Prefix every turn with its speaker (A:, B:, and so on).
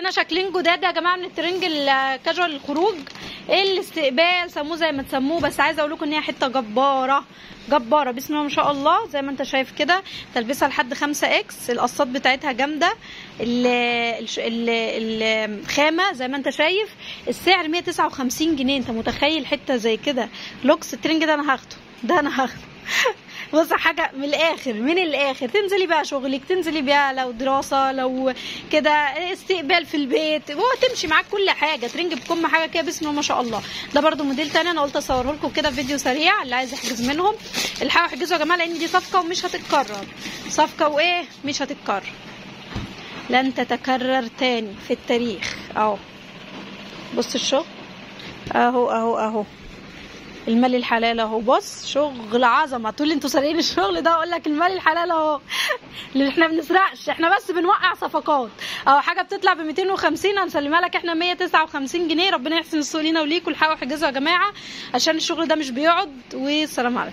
A: هنا شكلين جداد يا جماعه من الترنج الكاجوال الخروج الاستقبال سموه زي ما تسموه بس عايزه اقول لكم ان هي حته جباره جباره بسم الله ما شاء الله زي ما انت شايف كده تلبسها لحد 5 اكس القصات بتاعتها جامده ال- الش- ال- ال- الخامه زي ما انت شايف السعر 159 جنيه انت متخيل حته زي كده لوكس الترنج ده انا هاخده ده انا هاخده بص حاجة من الآخر من الآخر تنزلي بقى شغلك تنزلي بقى لو دراسة لو كده استقبال في البيت هو تمشي معاك كل حاجة ترنج بكم حاجة كده بسم الله ما شاء الله ده برضو موديل تاني أنا قلت أصوره لكم كده في فيديو سريع اللي عايز يحجز منهم الحقوا احجزوا يا جماعة لأن دي صفقة ومش هتتكرر صفقة وإيه مش هتتكرر لن تتكرر تاني في التاريخ أهو بص الشغل أهو أهو أهو المال الحلال اهو بص شغل عظمه تقول لي انتوا سارقين الشغل ده اقول لك المال الحلال اهو اللي احنا بنسرقش احنا بس بنوقع صفقات او حاجه بتطلع ب 250 هنسلمها لك احنا 159 جنيه ربنا يحسن السوق لينا وليكم الحقوا احجزوا يا جماعه عشان الشغل ده مش بيقعد والسلام عليكم